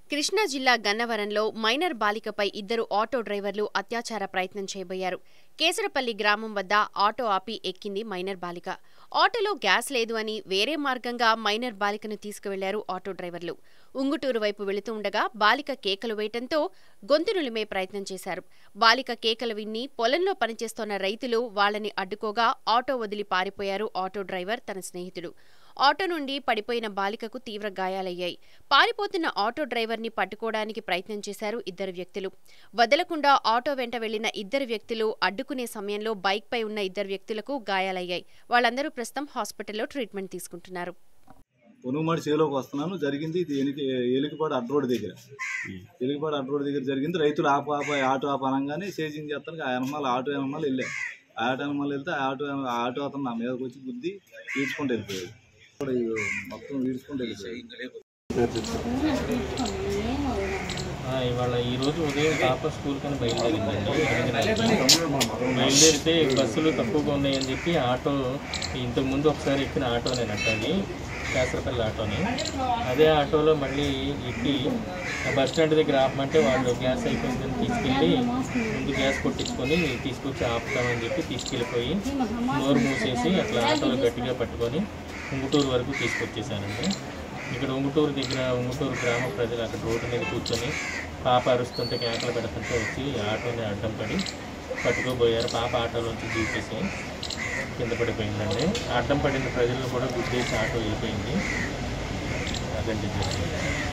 కృష్ణా జిల్లా గన్నవరంలో మైనర్ బాలికపై ఇద్దరు ఆటో డ్రైవర్లు అత్యాచార ప్రయత్నం చేయబోయారు కేసరపల్లి గ్రామం వద్ద ఆటో ఆపి ఎక్కింది మైనర్ బాలిక ఆటోలో గ్యాస్ లేదు అని వేరే మార్గంగా మైనర్ బాలికను తీసుకువెళ్లారు ఆటో డ్రైవర్లు ఉంగుటూరు వైపు వెళుతూ ఉండగా బాలిక కేకలు వేయటంతో గొంతు నులిమే ప్రయత్నం చేశారు బాలిక కేకలు విన్ని పొలంలో పనిచేస్తోన్న రైతులు వాళ్ళని అడ్డుకోగా ఆటో వదిలి పారిపోయారు ఆటో డ్రైవర్ తన స్నేహితుడు ఆటో నుండి పడిపోయిన బాలికకు తీవ్ర గాయాలయ్యాయి పారిపోతున్న ఆటో డ్రైవర్ని పట్టుకోవడానికి ప్రయత్నం చేశారు ఇద్దరు వ్యక్తులు వదలకుండా ఆటో వెంట వెళ్లిన ఇద్దరు వ్యక్తులు అడ్డుకునే సమయంలో బైక్పై ఉన్న ఇద్దరు వ్యక్తులకు గాయాలయ్యాయి వాళ్ళందరూ ప్రస్తుతం హాస్పిటల్లో ట్రీట్మెంట్ తీసుకుంటున్నారు పొనుగుమాడి చేలోకి వస్తున్నాను జరిగింది ఇది ఎలికి ఎలికిపాడు అడ్డ రోడ్ దగ్గర ఎలికిపాడు అడ్డ రోడ్ దగ్గర జరిగింది రైతులు ఆప ఆప ఆటో ఆప అనగానే సేజింగ్ చేస్తాను ఆ ఎనమాలు ఆటో ఎనమాలు వెళ్ళాయి ఆ ఆటో ఎనమాలు వెళ్తే ఆ ఆటో ఆ ఆటో అతను నా మీదకి వచ్చి గుద్ది ఈడ్చుకుంటూ వెళ్ళిపోయాడు ఇప్పుడు ఈ మొత్తం ఈడ్చుకుంటూ వెళ్ళిపోయాడు ఆ, ఇవాళ ఈ రోజు ఉదయం పాప స్కూల్ కని బయలుదేరిందండి ఎనిమిదిన్నరకి. బయలుదేరితే బస్సులు తక్కువగా ఉన్నాయని చెప్పి ఆటో ఇంతకు ముందు ఒకసారి ఎక్కిన ఆటోనేనంట అది శాస్త్రపల్లి ఆటోని అదే ఆటోలో మళ్ళీ ఎక్కి ఆ బస్ స్టాండ్ దగ్గర ఆపమంటే వాళ్ళు గ్యాస్ అయిపోయిందని తీసుకెళ్ళి ముందు గ్యాస్ కొట్టించుకొని తీసుకొచ్చి ఆపుతామని చెప్పి తీసుకెళ్ళిపోయి నోరు మూసేసి అట్లా ఆటోలో గట్టిగా పట్టుకొని ఉంగుటూరు వరకు తీసుకొచ్చేసానండి ఇక్కడ ఉంగుటూరు దగ్గర ఉంగుటూరు గ్రామ ప్రజలు అక్కడ రోడ్డు మీద కూర్చొని పాప అరుస్తుంటే కేకలు పెడుతుంటే వచ్చి ఆటోని అడ్డం పడి పట్టుకోబోయారు పాప ఆటోలోంచి దూకేసి కింద పడిపోయిందండి అడ్డం పడిన ప్రజలను కూడా గుద్దేసి ఆటో వెళ్ళిపోయింది అదండి జరిగింది